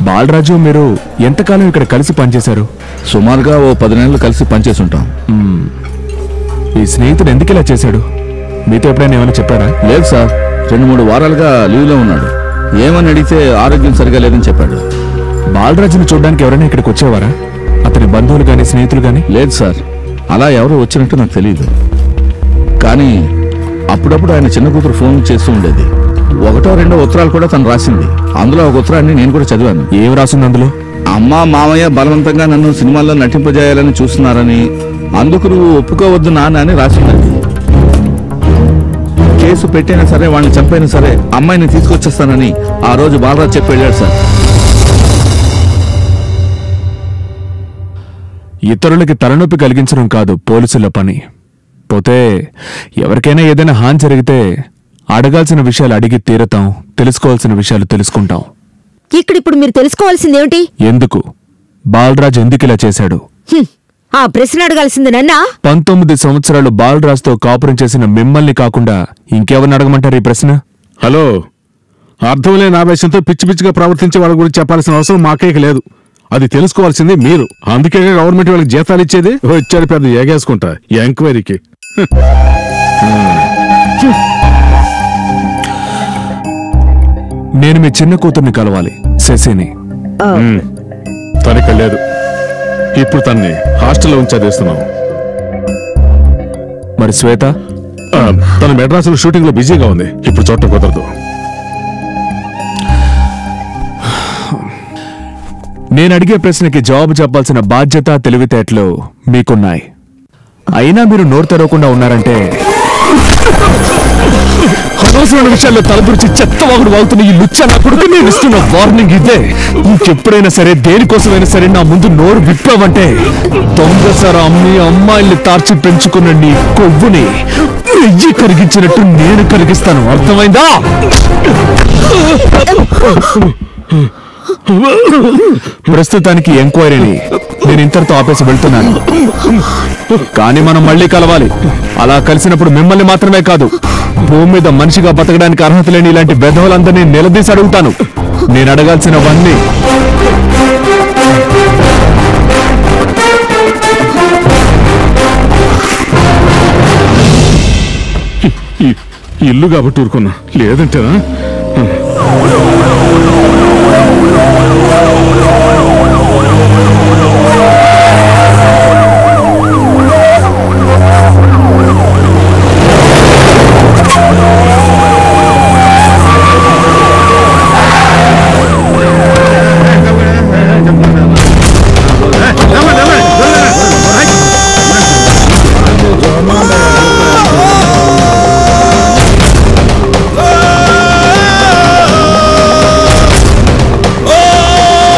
బాలరాజు మీరు ఎంతకాలం ఇక్కడ కలిసి పనిచేశారు సుమారుగా ఓ పది నెలలు కలిసి పనిచేసి ఉంటాం ఈ స్నేహితుడు ఎందుకు ఇలా చేశాడు మీతో ఎప్పుడైనా ఏమైనా చెప్పారా లేదు సార్ రెండు మూడు వారాలుగా లీవ్లో ఉన్నాడు ఏమని అడిగితే ఆరోగ్యం సరిగా లేదని చెప్పాడు బాలరాజుని చూడడానికి ఎవరైనా ఇక్కడికి వచ్చేవారా అతని బంధువులు గాని స్నేహితులు గాని లేదు సార్ అలా ఎవరు వచ్చినట్టు నాకు తెలియదు కానీ అప్పుడప్పుడు ఆయన చిన్న కూతురు ఫోన్ చేస్తూ ఉండేది ఒకటో రెండో ఉత్తరాలు కూడా తను రాసింది అందులో ఒక ఉత్తరాన్ని నేను కూడా చదివాను ఏం రాసింది అందులో అమ్మ మామయ్య బలవంతంగా నన్ను సినిమాల్లో నటింపజేయాలని చూస్తున్నారని అందుకు నువ్వు ఒప్పుకోవద్దు నాన్న అని రాసిందండి కేసు పెట్టైనా సరే వాళ్ళని చంపైనా సరే అమ్మాయిని తీసుకొచ్చేస్తానని ఆ రోజు బాలరాజ్ చెప్పి వెళ్ళాడు సార్ ఇతరులకి తలనొప్పి కలిగించడం కాదు పోలీసుల పని పోతే ఎవరికైనా ఏదైనా హాని జరిగితే అడగాల్సిన విషయాలు అడిగి తీరతాం తెలుసుకోవాల్సిన విషయాలు తెలుసుకుంటాం ఇక్కడ ఇప్పుడు మీరు తెలుసుకోవాల్సిందేమిటి ఎందుకు బాలరాజ్ ఎందుకు ఇలా చేశాడు హ్మ్, ఆ ప్రశ్న అడగాల్సింది నన్నా పంతొమ్మిది సంవత్సరాలు బాలరాజ్తో కాపురం చేసిన మిమ్మల్ని కాకుండా ఇంకెవరిని అడగమంటారు ఈ ప్రశ్న హలో అర్థం లేని ఆవేశంతో పిచ్చి పిచ్చిగా ప్రవర్తించే వాళ్ళ గురించి చెప్పాల్సిన అవసరం మాకేక లేదు అది తెలుసుకోవాల్సింది మీరు అందుకే గవర్నమెంట్ వాళ్ళకి జీతాలు ఇచ్చేది వచ్చాడు పెద్ద ఎగేసుకుంటా ఈ ఎంక్వైరీకి నేను మీ చిన్న కూతుర్ని కలవాలి శశిని తనక లేదు ఇప్పుడు తన్ని హాస్టల్లో ఉంచి చదివిస్తున్నాం మరి శ్వేత ఆ, తను మెడ్రాసులో షూటింగ్ లో బిజీగా ఉంది ఇప్పుడు చూడటం కుదరదు నేను అడిగే ప్రశ్నకి జవాబు చెప్పాల్సిన బాధ్యత తెలివితేటలు మీకున్నాయి అయినా మీరు నోరు తెరవకుండా ఉన్నారంటే అనవసరమైన విషయాల్లో తలపురిచి చెత్తవాగుడు వాగుతున్న ఈ లుచ్చ నా కొడుకు నేను ఇస్తున్న వార్నింగ్ ఇదే ఇంకెప్పుడైనా సరే దేనికోసమైనా సరే నా ముందు నోరు విప్పావంటే దొంగసర అమ్మి అమ్మాయిల్ని తార్చి పెంచుకున్న నీ కొవ్వుని నెయ్యి కరిగించినట్టు నేను కరిగిస్తాను అర్థమైందా ప్రస్తుతానికి ఎంక్వైరీని నేను ఇంతటితో ఆపేసి వెళ్తున్నాను కానీ మనం మళ్ళీ కలవాలి అలా కలిసినప్పుడు మిమ్మల్ని మాత్రమే కాదు భూమి మీద మనిషిగా బతకడానికి అర్హత లేని ఇలాంటి బెధవులందరినీ నిలదీసి అడుగుతాను నేను అడగాల్సినవన్నీ ఈ- ఈ ఇల్లు కాబట్టి ఊరుకున్నా లేదంటేనా ఆ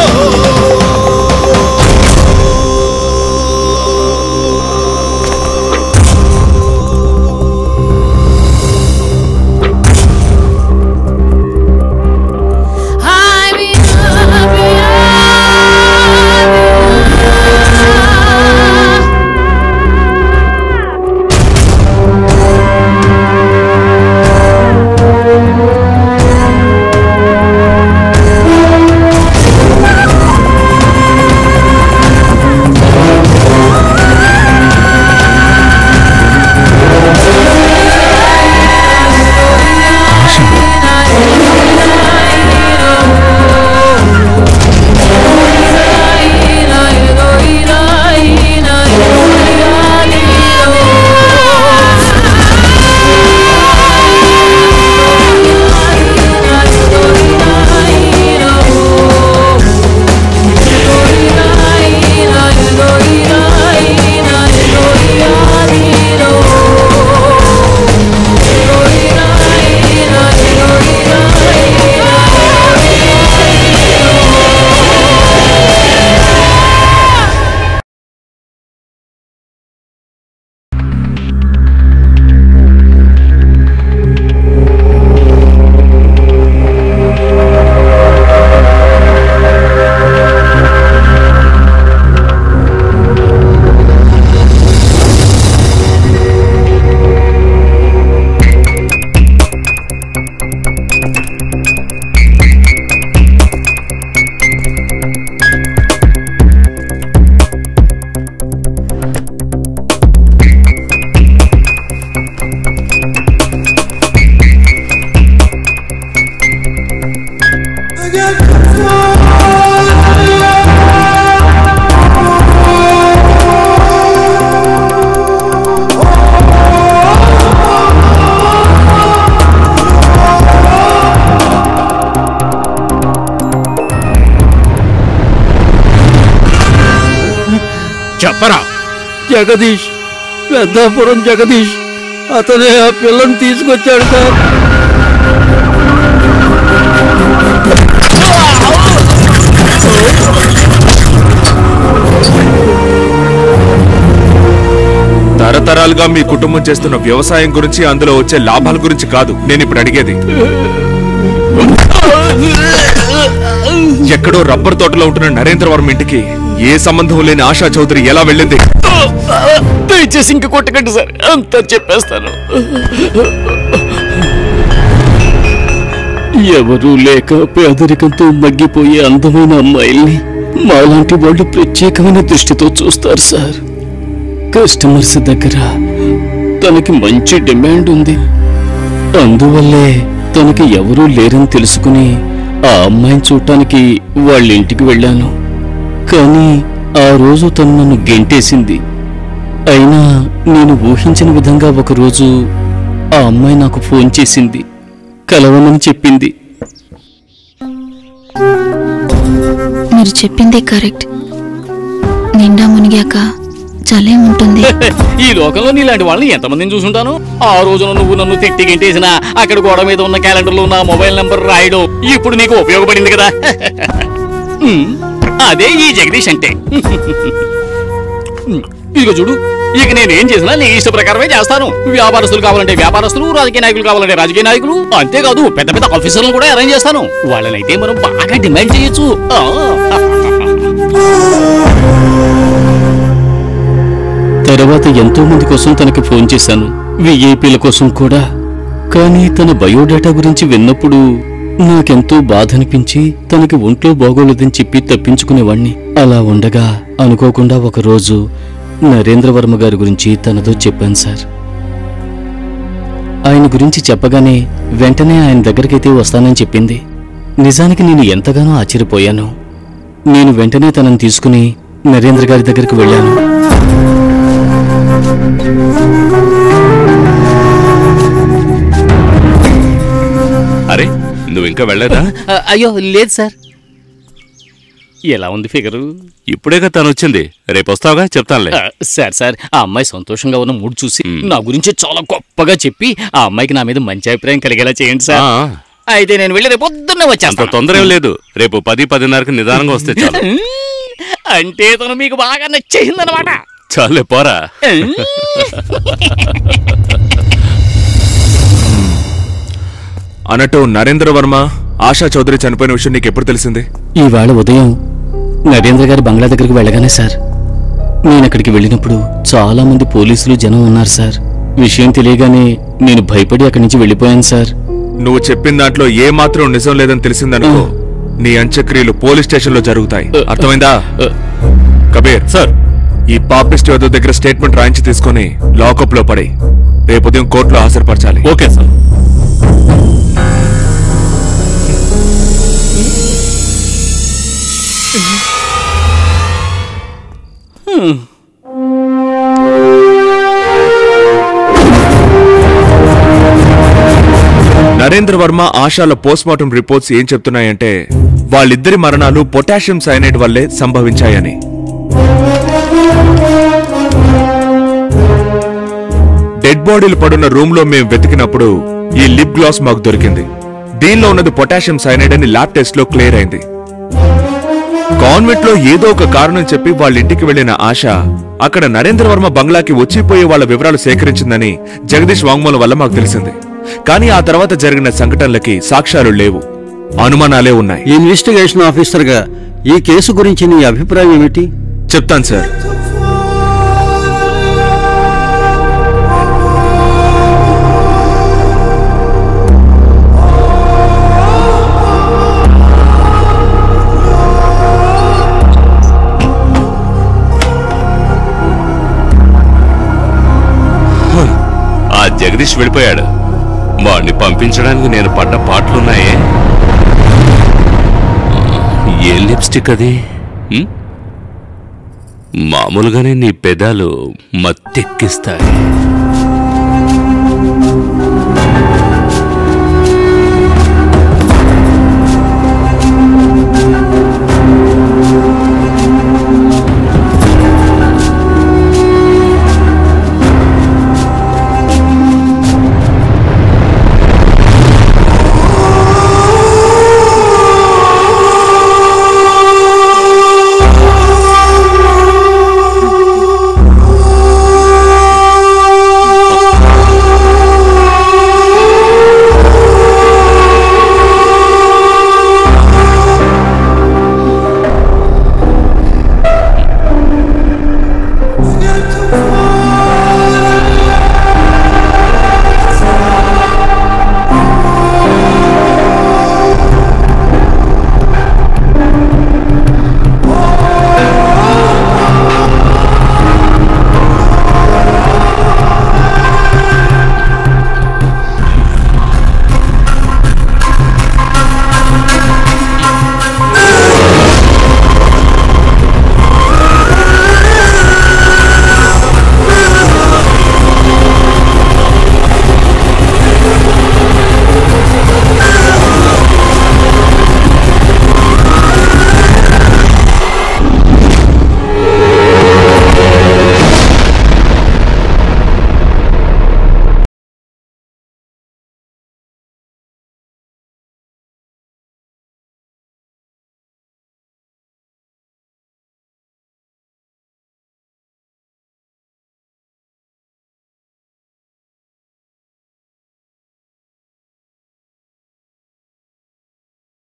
పరా జగదీష్ పెద్దాపురం జగదీష్ అతనే ఆ పిల్లని తీసుకొచ్చాడు సార్ తరతరాలుగా మీ కుటుంబం చేస్తున్న వ్యవసాయం గురించి అందులో వచ్చే లాభాల గురించి కాదు నేను ఇప్పుడు అడిగేది ఎక్కడో రబ్బర్ తోటలో ఉంటున్న నరేంద్ర వర్మ ఇంటికి ఏ సంబంధం లేని ఆశా చౌదరి ఎలా వెళ్ళింది దయచేసి ఇంక కొట్టకండి సార్ అంతా చెప్పేస్తాను ఎవరూ లేక పేదరికంతో మగ్గిపోయే అందమైన అమ్మాయిల్ని మాలాంటి వాళ్ళు ప్రత్యేకమైన దృష్టితో చూస్తారు సార్ కస్టమర్స్ దగ్గర తనకి మంచి డిమాండ్ ఉంది అందువల్లే తనకి ఎవరూ లేరని తెలుసుకుని ఆ అమ్మాయిని చూడటానికి వాళ్ళ ఇంటికి వెళ్ళాను కానీ ఆ రోజు తను నన్ను గెంటేసింది అయినా నేను ఊహించిన విధంగా ఒకరోజు ఆ అమ్మాయి నాకు ఫోన్ చేసింది కలవమని చెప్పింది మీరు చెప్పిందే కరెక్ట్ నిండా మునిగాక చలే ఉంటుంది ఈ లోకంలో నీలాంటి వాళ్ళని ఎంతమందిని చూసుంటాను ఆ రోజున నువ్వు నన్ను తిట్టి గెంటేసిన అక్కడ గోడ మీద ఉన్న క్యాలెండర్ లో నా మొబైల్ నంబర్ రాయడం ఇప్పుడు నీకు ఉపయోగపడింది కదా ఉమ్, అదే ఈ జగదీష్ అంటే ఉమ్, ఇదిగో చూడు ఇక నేనేం చేసినా నీ ఇష్ట ప్రకారమే చేస్తాను వ్యాపారస్తులు కావాలంటే వ్యాపారస్తులు రాజకీయ నాయకులు కావాలంటే రాజకీయ నాయకులు అంతేకాదు పెద్ద పెద్ద ఆఫీసర్లను కూడా అరేంజ్ చేస్తాను వాళ్ళనైతే మనం బాగా డిమాండ్ చేయొచ్చు ఆ. తర్వాత ఎంతో మంది కోసం తనకి ఫోన్ చేశాను విఐపీల కోసం కూడా కానీ తన బయోడేటా గురించి విన్నప్పుడు నాకెంతో బాధ అనిపించి తనకి ఒంట్లో బాగోలేదని చెప్పి తప్పించుకునేవాణ్ణి అలా ఉండగా అనుకోకుండా ఒకరోజు నరేంద్ర వర్మ గారి గురించి తనతో చెప్పాను సార్ ఆయన గురించి చెప్పగానే వెంటనే ఆయన దగ్గరికైతే వస్తానని చెప్పింది నిజానికి నేను ఎంతగానో ఆశ్చర్యపోయాను నేను వెంటనే తనని తీసుకుని నరేంద్ర గారి దగ్గరికి వెళ్ళాను అరే నువ్వు ఇంకా వెళ్ళలేదా అయ్యో లేదు సార్ ఎలా ఉంది ఫిగరు ఇప్పుడేగా తను వచ్చింది రేపు వస్తావుగా చెప్తానులే ఆ, సార్ సార్ ఆ అమ్మాయి సంతోషంగా ఉన్న మూడు చూసి నా గురించి చాలా గొప్పగా చెప్పి ఆ అమ్మాయికి నా మీద మంచి అభిప్రాయం కలిగేలా చేయండి సార్ ఆ, అయితే నేను వెళ్ళి రేపు పొద్దున్నే అంత వచ్చేస్తాను తొందర ఏం లేదు రేపు పది పదిన్నరకు నిదానంగా వస్తే చాలు అంటే తను మీకు బాగా నచ్చేసిందనమాట చాలే పోరా అన్నట్టు నరేంద్ర వర్మ ఆశా చౌదరి చనిపోయిన విషయం నీకు ఎప్పుడు తెలిసింది ఈవేళ ఉదయం నరేంద్ర గారి బంగ్లా దగ్గరికి వెళ్ళగానే సార్ నేను అక్కడికి వెళ్ళినప్పుడు చాలా మంది పోలీసులు జనం ఉన్నారు సార్ విషయం తెలియగానే నేను భయపడి అక్కడి నుంచి వెళ్ళిపోయాను సార్ నువ్వు చెప్పిన దాంట్లో ఏ మాత్రం నిజం లేదని తెలిసిందనుకో నీ అంత్యక్రియలు పోలీస్ స్టేషన్ లో జరుగుతాయి అర్థమైందా కబీర్ సార్ ఈ పాపిస్ట్ యోధ దగ్గర స్టేట్మెంట్ రాయించి తీసుకొని లాకప్ లో పడి రేపు ఉదయం కోర్టులో హాజరుపరచాలి ఓకే సార్ నరేంద్ర వర్మ ఆశాల పోస్ట్మార్టం రిపోర్ట్స్ ఏం చెప్తున్నాయంటే వాళ్ళిద్దరి మరణాలు పొటాషియం సైనైడ్ వల్లే సంభవించాయని డెడ్ బాడీలు పడున్న రూమ్ లో మేము వెతికినప్పుడు ఈ లిప్ గ్లాస్ మాకు దొరికింది దీనిలో ఉన్నది పొటాషియం సైనైడ్ అని ల్యాబ్ టెస్ట్ లో క్లియర్ అయింది కాన్వెంట్ లో ఏదో ఒక కారణం చెప్పి వాళ్ళ ఇంటికి వెళ్లిన ఆశ అక్కడ నరేంద్ర వర్మ బంగ్లాకి వచ్చిపోయే వాళ్ళ వివరాలు సేకరించిందని జగదీష్ వాంగ్మూలం వల్ల మాకు తెలిసింది కానీ ఆ తర్వాత జరిగిన సంఘటనలకి సాక్ష్యాలు లేవు అనుమానాలే ఉన్నాయి ఇన్వెస్టిగేషన్ ఆఫీసర్గా ఈ కేసు గురించి నీ అభిప్రాయం ఏమిటి చెప్తాను సార్ ఆ జగదీష్ వెళ్ళిపోయాడు వాడిని పంపించడానికి నేను పడ్డ పాటలున్నాయే ఏ లిప్స్టిక్ అది ఉం? మామూలుగానే నీ పెదాలు మత్తెక్కిస్తాయి